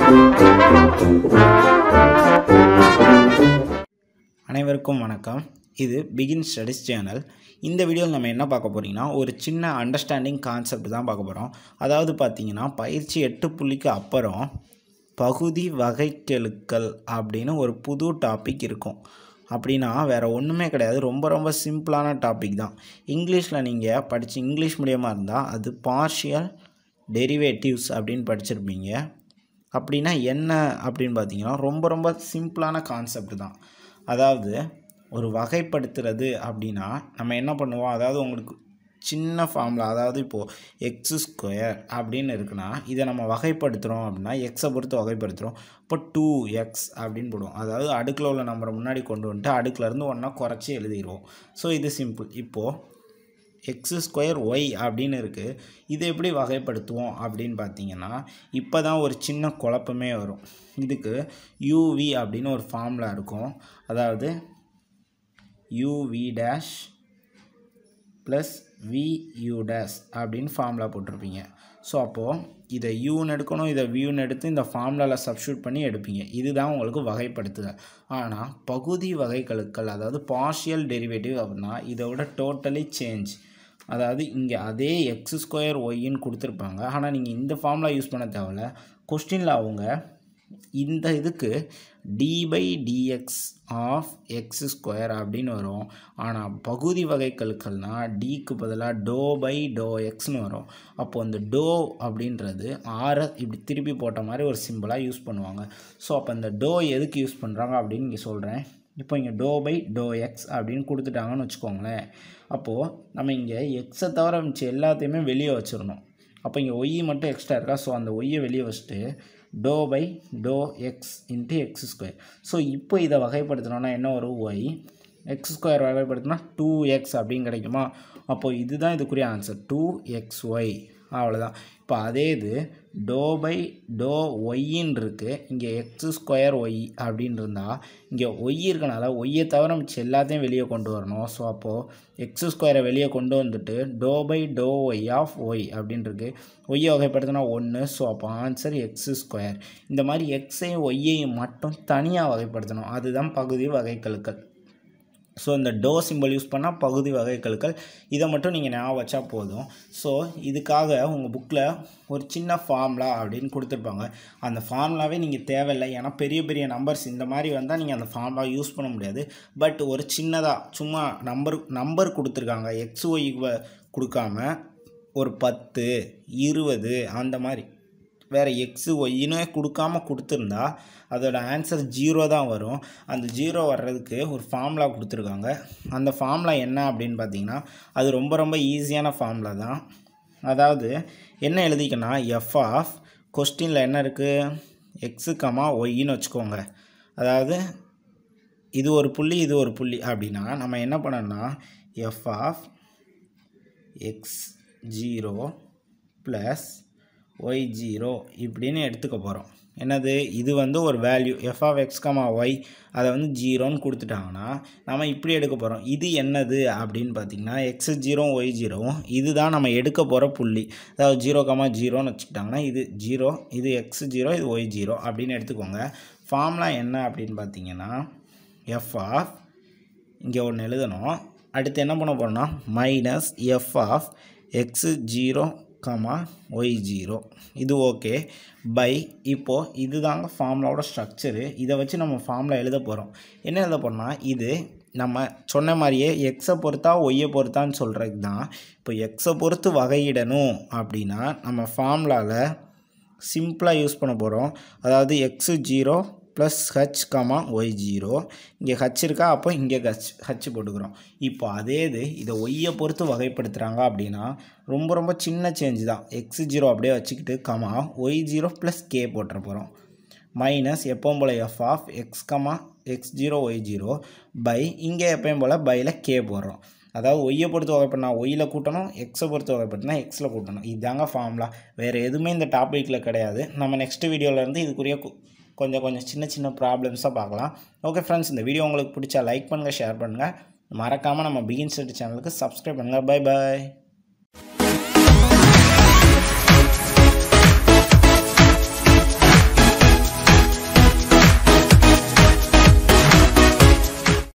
அனைவருக்கும் வணக்கம் இது பிகின் ஸ்டடிஸ் சேனல் இந்த வீடியோவில் நம்ம என்ன பார்க்க போகிறீங்கன்னா ஒரு சின்ன அண்டர்ஸ்டாண்டிங் கான்செப்ட் தான் பார்க்க போகிறோம் அதாவது பார்த்தீங்கன்னா பயிற்சி எட்டு புள்ளிக்கு அப்புறம் பகுதி வகைக்கெழுக்கள் அப்படின்னு ஒரு புது டாபிக் இருக்கும் அப்படின்னா வேறு ஒன்றுமே கிடையாது ரொம்ப ரொம்ப சிம்பிளான டாபிக் தான் இங்கிலீஷில் நீங்கள் படித்து இங்கிலீஷ் மீடியமாக இருந்தால் அது பார்ஷியல் டெரிவேட்டிவ்ஸ் அப்படின்னு படிச்சிருப்பீங்க அப்படின்னா என்ன அப்படின்னு பார்த்தீங்கன்னா ரொம்ப ரொம்ப சிம்பிளான கான்செப்ட் தான் அதாவது ஒரு வகைப்படுத்துறது அப்படின்னா நம்ம என்ன பண்ணுவோம் அதாவது உங்களுக்கு சின்ன ஃபார்மில் அதாவது இப்போது எக்ஸ் ஸ்கொயர் அப்படின்னு இருக்குன்னா இதை நம்ம வகைப்படுத்துகிறோம் அப்படின்னா எக்ஸை பொறுத்து வகைப்படுத்துகிறோம் இப்போ டூ எக்ஸ் அப்படின்னு போடுவோம் அதாவது அடுக்கில் உள்ள நம்பரை முன்னாடி கொண்டு வந்துட்டு அடுக்கிலேருந்து ஒன்றா குறைச்சி எழுதிடுவோம் ஸோ இது சிம்பிள் இப்போது எக்ஸ் ஸ்கொயர் ஒய் அப்படின்னு இருக்குது இதை எப்படி வகைப்படுத்துவோம் அப்படின்னு பார்த்தீங்கன்னா இப்போ தான் ஒரு சின்ன குழப்பமே வரும் இதுக்கு யூவி அப்படின்னு ஒரு ஃபார்முலா இருக்கும் அதாவது UV dash plus VU dash அப்படின்னு ஃபார்முலா போட்டிருப்பீங்க ஸோ அப்போது இதை யூன்னு எடுக்கணும் இதை வியூன்னு எடுத்து இந்த ஃபார்முலாவில் சப்ஸ்டியூட் பண்ணி எடுப்பீங்க இதுதான் உங்களுக்கு வகைப்படுத்துதல் ஆனால் பகுதி வகைக்கெழுக்கள் அதாவது பார்ஷியல் டெரிவேட்டிவ் அப்படின்னா இதை விட டோட்டலி சேஞ்ச் அதாவது இங்கே அதே எக்ஸ் ஸ்கொயர் ஒய்ன்னு கொடுத்துருப்பாங்க ஆனால் நீங்கள் இந்த ஃபார்முலா யூஸ் பண்ண தேவையில்ல கொஸ்டினில் அவங்க இந்த இதுக்கு D by DX of X square அப்படின்னு வரும் ஆனால் பகுதி வகைக்கெழுக்கள்னால் டிக்கு பதிலாக டோ பை டோ எக்ஸ்னு வரும் அப்போது அந்த டோ அப்படின்றது ஆரை இப்படி திருப்பி போட்ட மாதிரி ஒரு சிம்பிளாக யூஸ் பண்ணுவாங்க ஸோ அப்போ அந்த டோ எதுக்கு யூஸ் பண்ணுறாங்க அப்படின்னு இங்கே சொல்கிறேன் இப்போ இங்கே டோ பை டோ எக்ஸ் அப்படின்னு கொடுத்துட்டாங்கன்னு வச்சுக்கோங்களேன் அப்போது நம்ம இங்கே எக்ஸை தவிர மிச்சம் எல்லாத்தையுமே வெளியே வச்சிடணும் அப்போ இங்கே ஒய் மட்டும் எக்ஸ்ட்ரா இருக்கா ஸோ அந்த ஒய்யை வெளியே வச்சுட்டு டோ பை டோ x into x square so இப்போ இதை வகைப்படுத்தினோன்னா என்ன வரும் ஒய் எக்ஸ் ஸ்கொயர் வகைப்படுத்தினா டூ எக்ஸ் அப்படின்னு கிடைக்குமா அப்போது இதுதான் இதுக்குரிய ஆன்சர் டூ எக்ஸ் ஒய் அவ்வளோதான் இப்போ அதே இது டோ பை டோ ஒய்ன்னு இருக்குது இங்கே எக்ஸ் ஸ்கொயர் ஒய் அப்படின்னு இருந்தால் இங்கே ஒய் இருக்கனால ஒய்யை தவிர மிச்சம் எல்லாத்தையும் வெளியே கொண்டு வரணும் ஸோ அப்போது எக்ஸ் ஸ்கொயரை வெளியே கொண்டு வந்துட்டு டோ பை டோ ஒய் ஆஃப் ஒய் அப்படின்னு இருக்குது ஒய்யை வகைப்படுத்தினா ஒன்று ஸோ அப்போ ஆன்சர் எக்ஸ் ஸ்கொயர் இந்த மாதிரி எக்ஸையும் ஒய்யையும் மட்டும் தனியாக வகைப்படுத்தணும் அதுதான் பகுதி வகைக்கெழுக்கள் ஸோ இந்த டோ சிம்பிள் யூஸ் பண்ணால் பகுதி வகைக்கெழுக்கள் இதை மட்டும் நீங்கள் ஞாபகம் வச்சா போதும் ஸோ இதுக்காக உங்கள் புக்கில் ஒரு சின்ன ஃபார்முலா அப்படின்னு கொடுத்துருப்பாங்க அந்த ஃபார்முலாவே நீங்கள் தேவையில்லை ஏன்னா பெரிய பெரிய நம்பர்ஸ் இந்த மாதிரி வந்தால் நீங்கள் அந்த ஃபார்முலா யூஸ் பண்ண முடியாது பட் ஒரு சின்னதாக சும்மா நம்பர் நம்பர் கொடுத்துருக்காங்க எக்ஸ் ஒய் கொடுக்காம ஒரு பத்து இருபது அந்த மாதிரி வேறு எக்ஸு ஒய்னு கொடுக்காம கொடுத்துருந்தா அதோட ஆன்சர் ஜீரோ தான் வரும் அந்த ஜீரோ வர்றதுக்கு ஒரு ஃபார்முலா கொடுத்துருக்காங்க அந்த ஃபார்முலா என்ன அப்படின்னு பார்த்தீங்கன்னா அது ரொம்ப ரொம்ப ஈஸியான ஃபார்முலா தான் அதாவது என்ன எழுதிக்கன்னா எஃப் ஆஃப் கொஸ்டினில் என்ன இருக்குது எக்ஸு கமா ஒய்ன்னு வச்சுக்கோங்க அதாவது இது ஒரு புள்ளி இது ஒரு புள்ளி அப்படின்னா நம்ம என்ன பண்ணோம்னா f of x zero plus y zero இப்படின்னு எடுத்துக்க போகிறோம் என்னது இது வந்து ஒரு value f of x comma y அதை வந்து ஜீரோன்னு கொடுத்துட்டாங்கன்னா நம்ம இப்படி எடுக்க போகிறோம் இது என்னது அப்படின்னு பார்த்தீங்கன்னா எக்ஸ் ஜீரோ ஒய் ஜீரோவும் இதுதான் நம்ம எடுக்க போகிற புள்ளி அதாவது ஜீரோ கமா ஜீரோன்னு வச்சுக்கிட்டாங்கன்னா இது ஜீரோ இது எக்ஸ் ஜீரோ இது ஒய் ஜீரோ அப்படின்னு எடுத்துக்கோங்க ஃபார்முலா என்ன அப்படின்னு பார்த்தீங்கன்னா எஃப் ஆஃப் இங்கே ஒன்று எழுதணும் அடுத்து என்ன பண்ண போகிறோம்னா minus f of x zero comma y zero இது ஓகே பை இப்போது இது தாங்க ஃபார்முலாவோட ஸ்ட்ரக்சரு இதை வச்சு நம்ம ஃபார்முலா எழுத போகிறோம் என்ன எழுத போகிறோம்னா இது நம்ம சொன்ன மாதிரியே எக்ஸை பொறுத்தா ஒய்யை பொறுத்தான்னு சொல்கிறது தான் இப்போ எக்ஸை பொறுத்து வகையிடணும் அப்படின்னா நம்ம ஃபார்முலாவில் சிம்பிளாக யூஸ் பண்ண போகிறோம் அதாவது x zero plus h comma y zero இங்கே ஹச் இருக்கா அப்போ இங்கே ஹச் ஹச் போட்டுக்கிறோம் இப்போ அதே இது இதை ஒய்யை பொறுத்து வகைப்படுத்துகிறாங்க அப்படின்னா ரொம்ப ரொம்ப சின்ன சேஞ்ச் தான் எக்ஸ் ஜீரோ அப்படியே வச்சுக்கிட்டு comma y zero plus k போட்டுற போகிறோம் மைனஸ் எப்பவும் போல் f of x comma x zero y zero by இங்கே எப்பயும் போல் பையில் கே போடுறோம் அதாவது ஒய்யை பொறுத்து வகைப்படினா ஒய்யில் கூட்டணும் எக்ஸை பொறுத்து வகைப்படினா எக்ஸில் கூட்டணும் இதுதாங்க ஃபார்முலா வேறு எதுவுமே இந்த டாப்பிக்கில் கிடையாது நம்ம நெக்ஸ்ட் வீடியோவிலேருந்து இதுக்குரிய கொஞ்சம் கொஞ்சம் சின்ன சின்ன ப்ராப்ளம்ஸாக பார்க்கலாம் ஓகே ஃப்ரெண்ட்ஸ் இந்த வீடியோ உங்களுக்கு பிடிச்சா லைக் பண்ணுங்கள் ஷேர் பண்ணுங்கள் மறக்காமல் நம்ம பிகின் ஸ்டடி சேனலுக்கு சப்ஸ்கிரைப் பண்ணுங்கள் பை பாய்